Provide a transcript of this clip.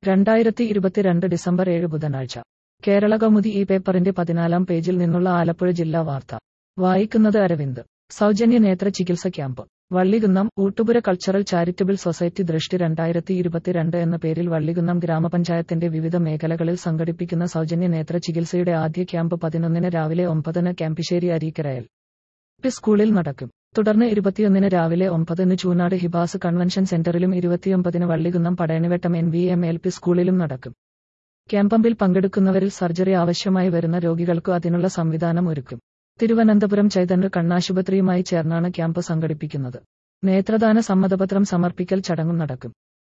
രണ്ടായിരത്തി ഇരുപത്തിരണ്ട് ഡിസംബർ ഏഴ് ബുധനാഴ്ച കേരള കൗമുദി ഈ പേപ്പറിന്റെ പതിനാലാം പേജിൽ നിന്നുള്ള ആലപ്പുഴ ജില്ലാ വാർത്ത വായിക്കുന്നത് അരവിന്ദ് സൗജന്യ നേത്ര ചികിത്സ camp Vallikunnam Oottupura cultural charitable society Drishti രണ്ടായിരത്തി ഇരുപത്തിരണ്ട് എന്ന പേരിൽ വള്ളികുന്നം ഗ്രാമപഞ്ചായത്തിന്റെ വിവിധ മേഖലകളിൽ സംഘടിപ്പിക്കുന്ന സൗജന്യ നേത്ര ചികിത്സയുടെ ആദ്യ ക്യാമ്പ് പതിനൊന്നിന് രാവിലെ ഒമ്പതിന് ക്യാമ്പിശ്ശേരി അരീക്കരയൽ പി സ്കൂളിൽ നടക്കും തുടർന്ന് ഇരുപത്തിയൊന്നിന് രാവിലെ ഒമ്പതിന് ചൂനാട് ഹിബാസ് കൺവെൻഷൻ സെന്ററിലും ഇരുപത്തിയൊമ്പതിന് Vallikunnam Padayanivattam N V M L P സ്കൂളിലും നടക്കും ക്യാമ്പമ്പിൽ പങ്കെടുക്കുന്നവരിൽ സർജറി ആവശ്യമായി വരുന്ന രോഗികൾക്കു അതിനുള്ള സംവിധാനം ഒരുക്കും തിരുവനന്തപുരം ചൈതന്യ കണ്ണാശുപത്രിയുമായി ചേർന്നാണ് ക്യാമ്പ് സംഘടിപ്പിക്കുന്നത് നേത്രദാന സമ്മതപത്രം സമർപ്പിക്കൽ ചടങ്ങും നടക്കും